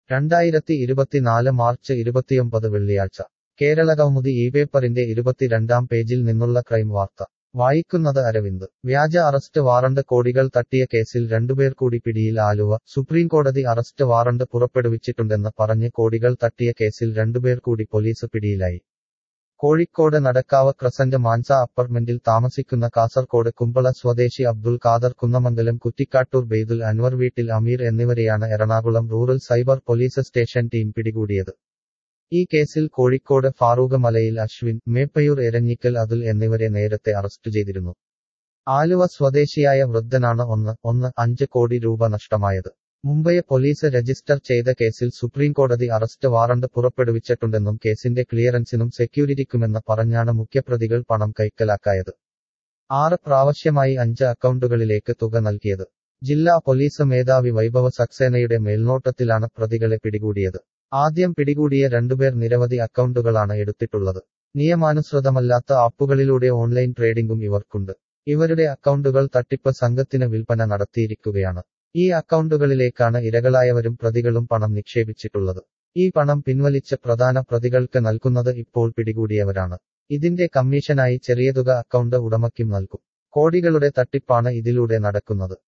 രണ്ടായിരത്തി ഇരുപത്തിനാല് മാർച്ച് ഇരുപത്തിയൊമ്പത് വെള്ളിയാഴ്ച കേരളകൗമുദി ഈ പേപ്പറിന്റെ ഇരുപത്തിരണ്ടാം പേജിൽ നിന്നുള്ള ക്രൈം വാർത്ത വായിക്കുന്നത് അരവിന്ദ് വ്യാജ അറസ്റ്റ് വാറണ്ട് കോടികൾ തട്ടിയ കേസിൽ രണ്ടുപേർ കൂടി പിടിയിൽ ആലുവ സുപ്രീംകോടതി അറസ്റ്റ് വാറണ്ട് പുറപ്പെടുവിച്ചിട്ടുണ്ടെന്ന് പറഞ്ഞ് കോടികൾ തട്ടിയ കേസിൽ രണ്ടുപേർ കൂടി പോലീസ് പിടിയിലായി കോഴിക്കോട് നടക്കാവ് ക്രസന്റ് മാൻസ അപ്പാർട്ട്മെന്റിൽ താമസിക്കുന്ന കാസർകോട് കുമ്പള സ്വദേശി അബ്ദുൽ ഖാദർ കുന്നമംഗലം കുറ്റിക്കാട്ടൂർ ബെയ്തുൽ അൻവർ വീട്ടിൽ അമീർ എന്നിവരെയാണ് Ernakulam rural cyber police station team പിടികൂടിയത് ഈ കേസിൽ കോഴിക്കോട് ഫാറൂഖ് മലയിൽ അശ്വിൻ മേപ്പയൂർ എരഞ്ഞിക്കൽ അതുൽ എന്നിവരെ നേരത്തെ അറസ്റ്റ് ചെയ്തിരുന്നു ആലുവ സ്വദേശിയായ വൃദ്ധനാണ് ഒന്ന് ഒന്ന് അഞ്ച് കോടി രൂപ നഷ്ടമായത് മുംബൈ പോലീസ് രജിസ്റ്റർ ചെയ്ത കേസിൽ സുപ്രീംകോടതി അറസ്റ്റ് വാറണ്ട് പുറപ്പെടുവിച്ചിട്ടുണ്ടെന്നും കേസിന്റെ ക്ലിയറൻസിനും സെക്യൂരിറ്റിക്കുമെന്ന് പറഞ്ഞാണ് മുഖ്യപ്രതികൾ പണം കൈക്കലാക്കായത് ആറ് പ്രാവശ്യമായി അഞ്ച് അക്കൗണ്ടുകളിലേക്ക് തുക നൽകിയത് ജില്ലാ പോലീസ് മേധാവി വൈഭവ സക്സേനയുടെ മേൽനോട്ടത്തിലാണ് പ്രതികളെ പിടികൂടിയത് ആദ്യം പിടികൂടിയ രണ്ടുപേർ നിരവധി അക്കൗണ്ടുകളാണ് എടുത്തിട്ടുള്ളത് നിയമാനുസൃതമല്ലാത്ത ആപ്പുകളിലൂടെ ഓൺലൈൻ ട്രേഡിംഗും ഇവർക്കുണ്ട് ഇവരുടെ അക്കൗണ്ടുകൾ തട്ടിപ്പ് സംഘത്തിന് വിൽപ്പന നടത്തിയിരിക്കുകയാണ് ഈ അക്കൗണ്ടുകളിലേക്കാണ് ഇരകളായവരും പ്രതികളും പണം നിക്ഷേപിച്ചിട്ടുള്ളത് ഈ പണം പിൻവലിച്ച് പ്രധാന പ്രതികൾക്ക് നൽകുന്നത് ഇപ്പോൾ പിടികൂടിയവരാണ് ഇതിന്റെ കമ്മീഷനായി ചെറിയ തുക അക്കൗണ്ട് ഉടമയ്ക്കും നൽകും കോടികളുടെ തട്ടിപ്പാണ് ഇതിലൂടെ നടക്കുന്നത്